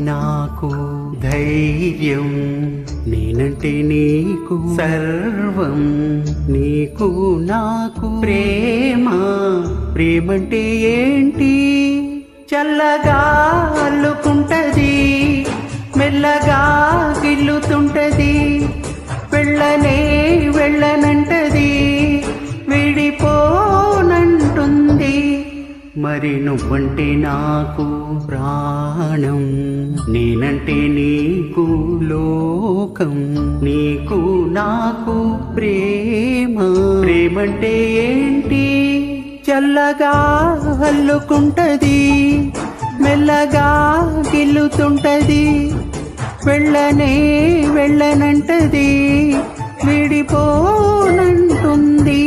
నాకు ధైర్యం నేనంటే నీకు సర్వం నీకు నాకు ప్రేమ ప్రేమంటే ఏంటి చల్లగా అల్లుకుంటది మెల్లగా గిల్లుతుంటది వెళ్ళనే వెళ్ళనంటది విడిపోనంటుంది మరి నువ్వంటే నాకు ప్రాణం నేనంటే నీకు లోకం నీకు నాకు ప్రేమ ప్రేమంటే ఏంటి చల్లగా అల్లుకుంటది మెల్లగా గిల్లుతుంటది వెళ్ళనే వెళ్ళనంటది విడిపోనంటుంది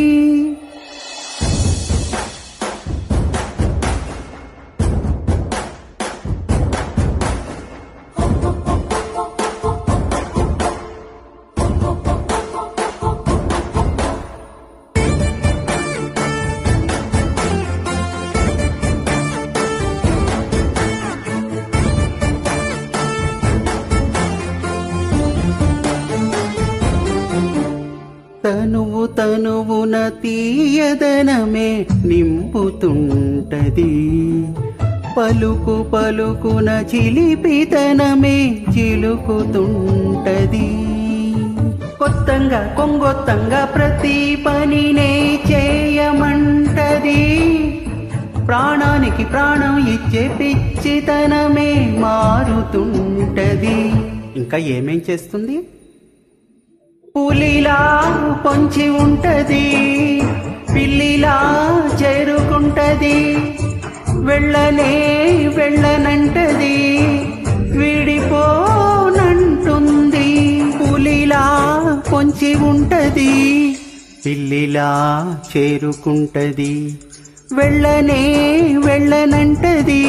తనువు తనువున తీయదనమే నింపుతుంటది పలుకు పలుకున చిలిపితనమే చిలుకుతుంటది కొత్తంగా కొంగొత్తంగా ప్రతి పనినే చేయమంటది ప్రాణానికి ప్రాణం ఇచ్చే పిచ్చితనమే మారుతుంటది ఇంకా ఏమేం చేస్తుంది పులిలా పొంచి ఉంటది పిల్లిలా చేరుకుంటది వెళ్ళనే వెళ్ళనంటది విడిపోనంటుంది పులిలా పొంచి ఉంటది పిల్లిలా చేరుకుంటది వెళ్ళనే వెళ్ళనంటది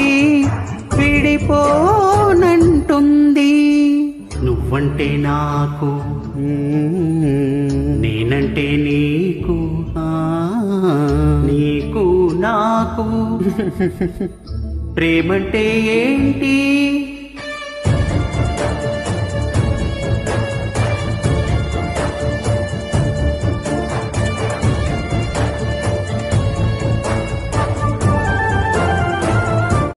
విడిపోనంటుంది నువ్వంటే నాకు మ్మ్, నేనంటే నీకు ఆ, నీకు నాకు ప్రేమంటే ఏంటి